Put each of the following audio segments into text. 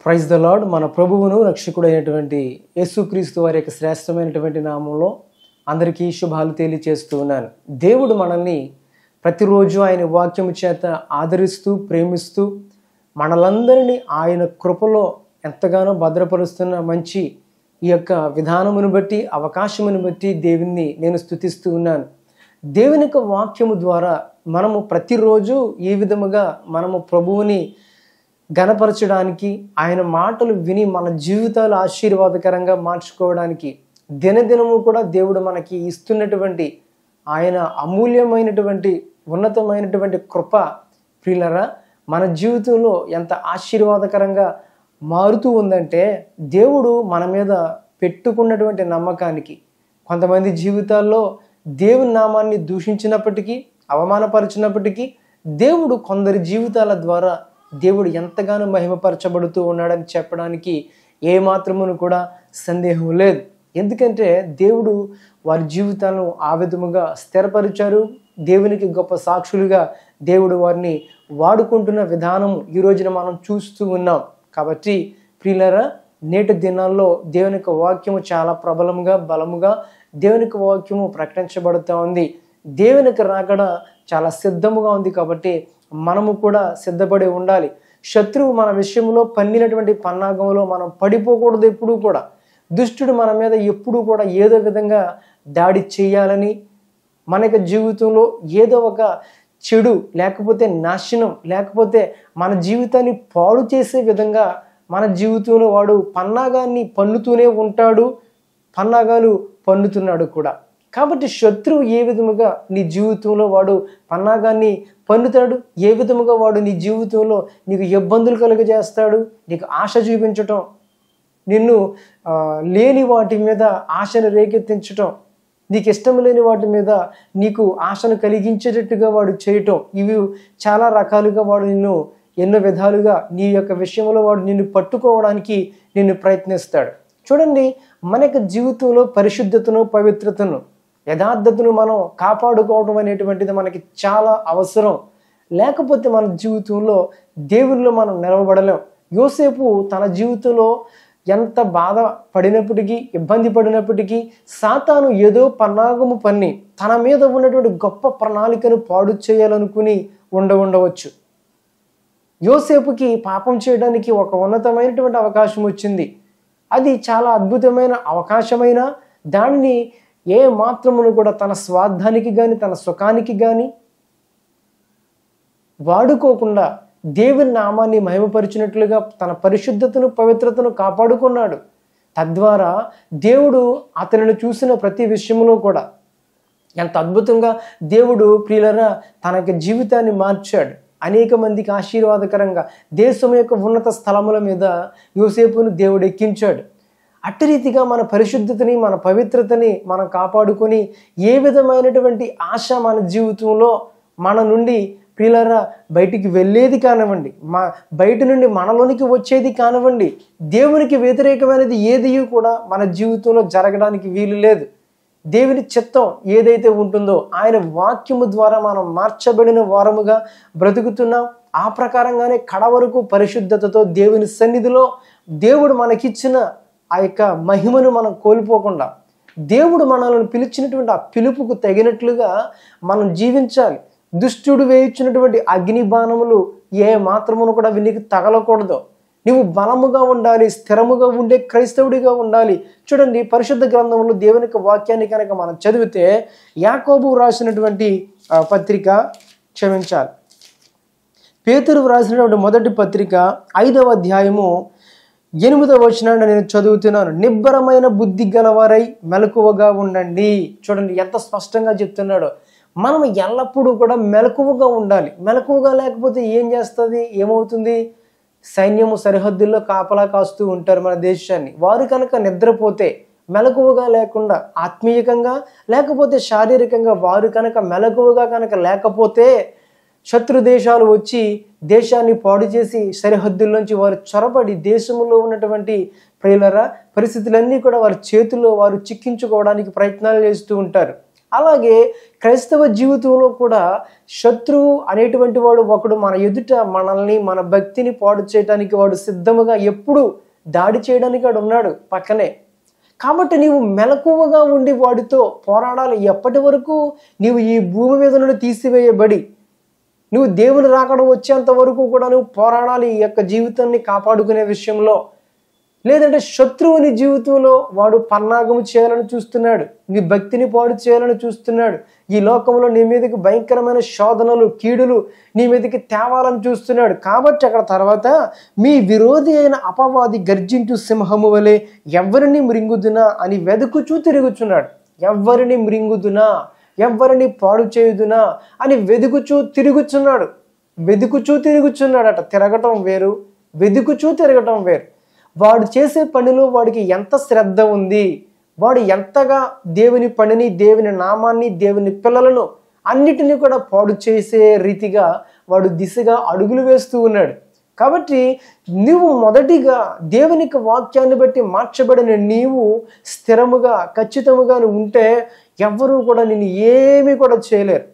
praise the lord మన ప్రభువును రక్షకుడైనటువంటి యేసుక్రీస్తు వారి యొక్క శ్రేష్టమైనటువంటి నామంలో అందరికీ శుభాలు తెలియచేస్తూ ఉన్నాను దేవుడు మనల్ని ప్రతిరోజు ఆయన వాక్యము చేత ఆదరిస్తూ ప్రేమిస్తూ మనలందరినీ ఆయన కృపలో ఎంతగానో భద్రపరుస్తున్న మంచి ఈ యొక్క విధానమును బట్టి అవకాశమును బట్టి దేవుణ్ణి నేను స్థుతిస్తూ ఉన్నాను దేవుని యొక్క వాక్యము ద్వారా మనము ప్రతిరోజు ఈ విధముగా మనము ప్రభువుని గనపరచడానికి ఆయన మాటలు విని మన జీవితాలు ఆశీర్వాదకరంగా మార్చుకోవడానికి దినదినము కూడా దేవుడు మనకి ఇస్తున్నటువంటి ఆయన అమూల్యమైనటువంటి ఉన్నతమైనటువంటి కృప ప్రియులరా మన జీవితంలో ఎంత ఆశీర్వాదకరంగా మారుతూ ఉందంటే దేవుడు మన మీద పెట్టుకున్నటువంటి నమ్మకానికి కొంతమంది జీవితాల్లో దేవుని నామాన్ని దూషించినప్పటికీ అవమానపరిచినప్పటికీ దేవుడు కొందరి జీవితాల ద్వారా దేవుడు ఎంతగానో మహిమపరచబడుతూ ఉన్నాడని చెప్పడానికి ఏ మాత్రమును కూడా సందేహం లేదు ఎందుకంటే దేవుడు వారి జీవితాలను ఆ విధముగా స్థిరపరిచారు దేవునికి గొప్ప సాక్షులుగా దేవుడు వారిని వాడుకుంటున్న విధానం ఈ రోజున మనం చూస్తూ ఉన్నాం కాబట్టి ప్రియులరా నేటి దినాల్లో దేవుని యొక్క వాక్యము చాలా ప్రబలముగా బలముగా దేవుని యొక్క వాక్యము ప్రకటించబడుతూ ఉంది దేవుని యొక్క రాకడ చాలా సిద్ధముగా ఉంది కాబట్టి మనము కూడా సిద్ధపడి ఉండాలి శత్రువు మన విషయంలో పన్నినటువంటి పన్నాగంలో మనం పడిపోకూడదు ఎప్పుడూ కూడా దుష్టుడు మన మీద ఎప్పుడూ కూడా ఏదో విధంగా దాడి చేయాలని మన యొక్క జీవితంలో ఏదో ఒక చెడు లేకపోతే నాశనం లేకపోతే మన జీవితాన్ని పాడు చేసే విధంగా మన జీవితంలో వాడు పన్నాగాన్ని పన్నుతూనే ఉంటాడు పన్నాగాలు పన్నుతున్నాడు కూడా కాబట్టి శత్రువు ఏ విధముగా నీ జీవితంలో వాడు పన్నాగాన్ని పన్నుతాడు ఏ విధముగా వాడు నీ జీవితంలో నీకు ఇబ్బందులు కలుగజేస్తాడు నీకు ఆశ చూపించటం నిన్ను ఆ, లేని వాటి మీద ఆశను రేకెత్తించటం నీకు ఇష్టం లేని వాటి మీద నీకు ఆశను కలిగించేటట్టుగా వాడు చేయటం ఇవి చాలా రకాలుగా వాడు నిన్ను ఎన్నో విధాలుగా నీ యొక్క విషయంలో వాడు నిన్ను పట్టుకోవడానికి నిన్ను ప్రయత్నిస్తాడు చూడండి మన యొక్క జీవితంలో పరిశుద్ధతను పవిత్రతను యథార్థతను మనం కాపాడుకోవడం అనేటువంటిది మనకి చాలా అవసరం లేకపోతే మన జీవితంలో దేవునిలో మనం నిలవబడలేం యోసేపు తన జీవితంలో ఎంత బాధ పడినప్పటికీ ఇబ్బంది పడినప్పటికీ సాతాను ఏదో పన్నాగము పన్ని తన మీద ఉన్నటువంటి గొప్ప ప్రణాళికను పాడు చేయాలనుకుని ఉండ ఉండవచ్చు యోసేపుకి పాపం చేయడానికి ఒక ఉన్నతమైనటువంటి అవకాశం వచ్చింది అది చాలా అద్భుతమైన అవకాశమైన దానిని ఏ మాత్రమును కూడా తన స్వార్థానికి కానీ తన సుఖానికి కానీ వాడుకోకుండా దేవుని నామాన్ని మహిమపరిచినట్లుగా తన పరిశుద్ధతను పవిత్రతను కాపాడుకున్నాడు తద్వారా దేవుడు అతనిని చూసిన ప్రతి విషయంలో కూడా ఎంత అద్భుతంగా దేవుడు ప్రియులరా తన యొక్క జీవితాన్ని మార్చాడు అనేక మందికి ఆశీర్వాదకరంగా దేశం యొక్క ఉన్నత స్థలముల మీద యోసేపును దేవుడు ఎక్కించాడు అట్టి రీతిగా మన పరిశుద్ధతని మన పవిత్రతని మనం కాపాడుకొని ఏ విధమైనటువంటి ఆశ మన జీవితంలో మన నుండి ప్రియులరా బయటికి వెళ్ళేది కానివ్వండి మా బయట నుండి మనలోనికి వచ్చేది కానివ్వండి దేవునికి వ్యతిరేకమైనది ఏది కూడా మన జీవితంలో జరగడానికి వీలు లేదు దేవుని చిత్తం ఏదైతే ఉంటుందో ఆయన వాక్యము ద్వారా మనం మార్చబడిన వారముగా బ్రతుకుతున్నాం ఆ ప్రకారంగానే కడ వరకు పరిశుద్ధతతో దేవుని సన్నిధిలో దేవుడు మనకిచ్చిన ఆ యొక్క మహిమను మనం కోల్పోకుండా దేవుడు మనల్ని పిలిచినటువంటి ఆ పిలుపుకు తగినట్లుగా మనం జీవించాలి దుష్టుడు వేయించినటువంటి అగ్ని బాణములు ఏ మాత్రమును కూడా వీనికి తగలకూడదు నువ్వు బలముగా ఉండాలి స్థిరముగా ఉండే క్రైస్తవుడిగా ఉండాలి చూడండి పరిశుద్ధ గ్రంథంలో దేవుని యొక్క వాక్యాన్ని కనుక మనం చదివితే యాకోబు రాసినటువంటి ఆ, పత్రిక క్షమించాలి పేతురు రాసినటువంటి మొదటి పత్రిక ఐదవ అధ్యాయము ఎనిమిదవ వచనాన్ని నేను చదువుతున్నాను నిబ్బరమైన బుద్ధి గలవారై మెలకువగా ఉండండి చూడండి ఎంత స్పష్టంగా చెప్తున్నాడో మనం ఎల్లప్పుడూ కూడా మెలకువగా ఉండాలి మెలకువగా లేకపోతే ఏం చేస్తుంది ఏమవుతుంది సైన్యము సరిహద్దుల్లో కాపలా కాస్తూ ఉంటారు మన దేశాన్ని వారు కనుక నిద్రపోతే మెలకువగా లేకుండా ఆత్మీయకంగా లేకపోతే శారీరకంగా వారు కనుక మెలకువగా కనుక లేకపోతే శత్రు దేశాలు వచ్చి దేశాన్ని పాడు చేసి సరిహద్దుల్లోంచి వారు చొరబడి దేశంలో ఉన్నటువంటి ప్రియులరా పరిస్థితులన్నీ కూడా వారి చేతుల్లో వారు చిక్కించుకోవడానికి ప్రయత్నాలు చేస్తూ ఉంటారు అలాగే క్రైస్తవ జీవితంలో కూడా శత్రువు అనేటువంటి వాడు ఒకడు మన ఎదుట మనల్ని మన భక్తిని పాడు చేయడానికి వాడు సిద్ధముగా ఎప్పుడు దాడి చేయడానికి వాడు ఉన్నాడు పక్కనే కాబట్టి నీవు మెలకువగా ఉండి వాడితో పోరాడాలి ఎప్పటి వరకు నీవు ఈ భూమి మీద నుండి తీసివేయబడి నువ్వు దేవుని రాకడ వచ్చేంత వరకు కూడా నువ్వు పోరాడాలి ఈ యొక్క జీవితాన్ని కాపాడుకునే విషయంలో లేదంటే శత్రువుని జీవితంలో వాడు పన్నాగము చేయాలని చూస్తున్నాడు నీ భక్తిని పాడు చేయాలని చూస్తున్నాడు ఈ లోకంలో నీ మీదకి భయంకరమైన శోధనలు కీడులు నీ మీదకి తేవాలని చూస్తున్నాడు కాబట్టి అక్కడ తర్వాత మీ విరోధి అయిన అపవాది గర్జించు సింహము వలె ఎవరిని మృంగుదునా అని వెదుకుచూ తిరుగుచున్నాడు ఎవరిని మృంగుదునా ఎవరిని పాడు చేయుదునా అని వెదుకుచూ తిరుగుచున్నాడు వెదుకుచూ తిరుగుచున్నాడట తిరగటం వేరు వెదుకుచూ తిరగటం వేరు వాడు చేసే పనిలో వాడికి ఎంత శ్రద్ధ ఉంది వాడు ఎంతగా దేవుని పనిని దేవుని నామాన్ని దేవుని పిల్లలను అన్నిటినీ కూడా పాడు చేసే రీతిగా వాడు దిశగా అడుగులు వేస్తూ ఉన్నాడు కాబట్టి నీవు మొదటిగా దేవునికి వాక్యాన్ని బట్టి మార్చబడిన నీవు స్థిరముగా ఖచ్చితముగా నువ్వు ఉంటే ఎవ్వరూ కూడా నిన్ను ఏమీ కూడా చేయలేరు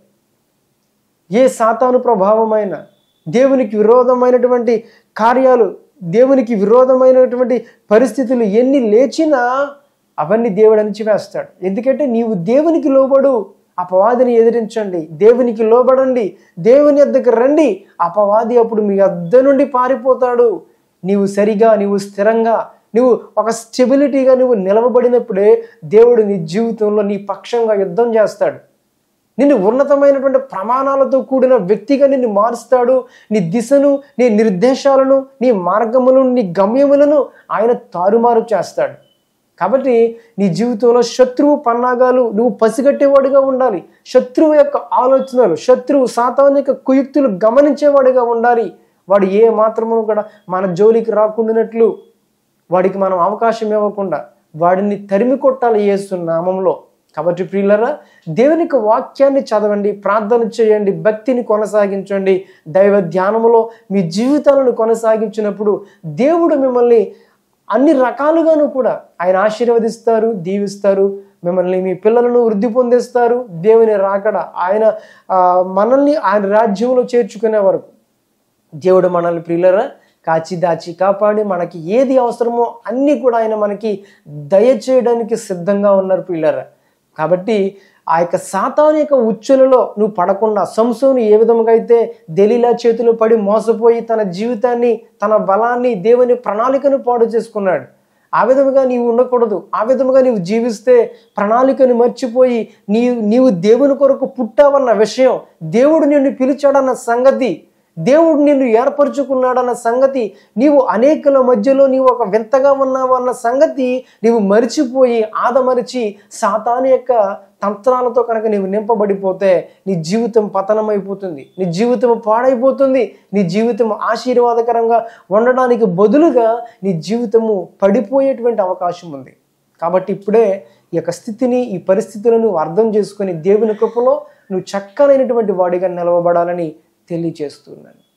ఏ సాతాను ప్రభావమైన దేవునికి విరోధమైనటువంటి కార్యాలు దేవునికి విరోధమైనటువంటి పరిస్థితులు ఎన్ని లేచినా అవన్నీ దేవుడు అణిచివేస్తాడు ఎందుకంటే నీవు దేవునికి లోబడు అపవాదిని ఎదిరించండి దేవునికి లోబడండి దేవుని వద్దకు రండి అపవాది అప్పుడు మీ వద్ద నుండి పారిపోతాడు నీవు సరిగా నీవు స్థిరంగా నువ్వు ఒక స్టెబిలిటీగా నువ్వు నిలవబడినప్పుడే దేవుడు నీ జీవితంలో నీ పక్షంగా యుద్ధం చేస్తాడు నిన్ను ఉన్నతమైనటువంటి ప్రమాణాలతో కూడిన వ్యక్తిగా నిన్ను మారుస్తాడు నీ దిశను నీ నిర్దేశాలను నీ మార్గములను నీ గమ్యములను ఆయన తారుమారు చేస్తాడు కాబట్టి నీ జీవితంలో శత్రువు పన్నాగాలు నువ్వు పసిగట్టేవాడిగా ఉండాలి శత్రువు యొక్క ఆలోచనలు శత్రువు సాతాను యొక్క కుయుక్తులు గమనించేవాడిగా ఉండాలి వాడు ఏ మాత్రము కూడా మన జోలికి రాకుండానట్లు వాడికి మనం అవకాశం ఇవ్వకుండా వాడిని తరిమి కొట్టాలి యేసు నామంలో కాబట్టి ప్రియులరా దేవునికి వాక్యాన్ని చదవండి ప్రార్థన చేయండి భక్తిని కొనసాగించండి దైవ ధ్యానములో మీ జీవితాలను కొనసాగించినప్పుడు దేవుడు మిమ్మల్ని అన్ని రకాలుగాను కూడా ఆయన ఆశీర్వదిస్తారు దీవిస్తారు మిమ్మల్ని మీ పిల్లలను వృద్ధి పొందిస్తారు దేవుని రాకడ ఆయన ఆ, మనల్ని ఆయన రాజ్యంలో చేర్చుకునే వరకు దేవుడు మనల్ని ప్రియులరా కాచి దాచి కాపాడి మనకి ఏది అవసరమో అన్నీ కూడా ఆయన మనకి దయచేయడానికి సిద్ధంగా ఉన్నారు ప్రియులరా కాబట్టి ఆ యొక్క సాతాను యొక్క ఉచ్చులలో నువ్వు పడకుండా సంసోను ఏ విధముగా అయితే దెలీలా చేతిలో పడి మోసపోయి తన జీవితాన్ని తన బలాన్ని దేవుని ప్రణాళికను పాడు చేసుకున్నాడు ఆ విధముగా నీవు ఉండకూడదు ఆ విధముగా నీవు జీవిస్తే ప్రణాళికను మర్చిపోయి నీవు నీవు దేవుని కొరకు పుట్టావన్న విషయం దేవుడు నిన్ను పిలిచాడన్న సంగతి దేవుడు నిన్ను ఏర్పరచుకున్నాడన్న సంగతి నీవు అనేకుల మధ్యలో నీవు ఒక వింతగా ఉన్నావు అన్న సంగతి నీవు మరిచిపోయి ఆదమరిచి సాతాను యొక్క తంత్రాలతో కనుక నీవు నింపబడిపోతే నీ జీవితం పతనమైపోతుంది నీ జీవితం పాడైపోతుంది నీ జీవితం ఆశీర్వాదకరంగా ఉండడానికి బదులుగా నీ జీవితము పడిపోయేటువంటి అవకాశం ఉంది కాబట్టి ఇప్పుడే ఈ యొక్క స్థితిని ఈ పరిస్థితులను నువ్వు అర్థం చేసుకొని దేవుని కృపలో నువ్వు చక్కనైనటువంటి వాడిగా నిలవబడాలని తెలియచేస్తున్నాను